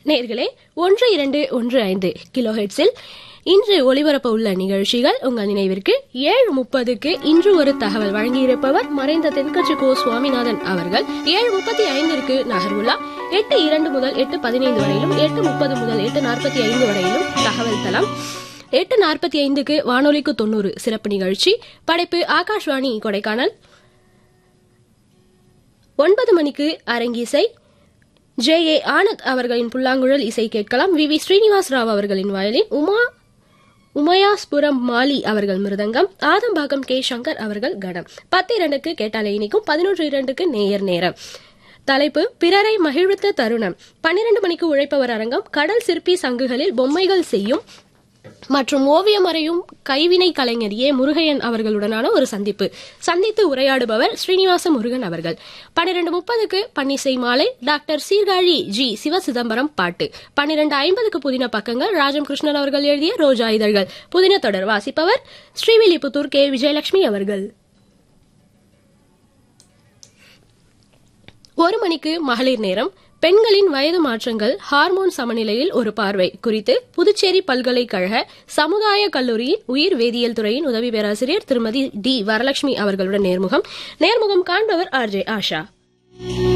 நேர்களே ஒன்று இரண்டு ஒன்று ஐந்து கிலோ ஹெட்ஸில் இன்று ஒளிபரப்ப உள்ள நிகழ்ச்சிகள் உங்கள் நினைவிற்கு ஏழு முப்பதுக்கு இன்று ஒரு தகவல் வழங்கியிருப்பவர் மறைந்த தென்கட்சி கோ சுவாமிநாதன் அவர்கள் ஏழு முப்பத்தி ஐந்திற்கு நகர்வுலா எட்டு இரண்டு முதல் எட்டு பதினைந்து வரையிலும் எட்டு முப்பது முதல் எட்டு நாற்பத்தி ஐந்து வரையிலும் தகவல் தளம் எட்டு நாற்பத்தி ஐந்துக்கு வானொலிக்கு தொண்ணூறு சிறப்பு நிகழ்ச்சி படைப்பு ஆகாஷ்வாணி கொடைக்கானல் ஒன்பது மணிக்கு அரங்கிசை ஜே ஏ ஆனந்த் அவர்களின் புல்லாங்குழல் இசை கேட்கலாம் வி வி ஸ்ரீனிவாஸ் ராவ் அவர்களின் வயலின் உமா உமயாஸ்புரம் மாலி அவர்கள் மிருதங்கம் ஆதம்பாக்கம் கே சங்கர் அவர்கள் கடம் பத்து இரண்டுக்கு கேட்டாலே இனிக்கும் பதினொன்று இரண்டுக்கு நேயர் நேரம் தலைப்பு பிறரை மகிழ்வித்த தருணம் பன்னிரண்டு மணிக்கு உழைப்பவர் அரங்கம் கடல் சிற்பி சங்குகளில் பொம்மைகள் செய்யும் மற்றும் ஓவியம் வரையும் கைவினை கலைஞர் ஏ முருகையன் அவர்களுடனான ஒரு சந்திப்பு சந்தித்து உரையாடுபவர் ஸ்ரீனிவாச முருகன் அவர்கள் பன்னிரண்டு முப்பதுக்கு பன்னிசை மாலை டாக்டர் சீர்காழி ஜி சிவசிதம்பரம் பாட்டு பன்னிரண்டு ஐம்பதுக்கு புதின பக்கங்கள் ராஜம் கிருஷ்ணன் அவர்கள் எழுதிய ரோஜா இதழ்கள் புதின தொடர் வாசிப்பவர் ஸ்ரீவில்லிபுத்தூர் கே விஜயலட்சுமி அவர்கள் ஒரு மணிக்கு மகளிர் நேரம் பெண்களின் வயது மாற்றங்கள் ஹார்மோன் சமநிலையில் ஒரு பார்வை குறித்து புதுச்சேரி பல்கலைக்கழக சமுதாய கல்லூரியின் உயிர் வேதியியல் துறையின் உதவி பேராசிரியர் திருமதி டி வரலட்சுமி அவர்களுடன் நேர்முகம் நேர்முகம் காண்பவர் ஆர் ஜே ஆஷா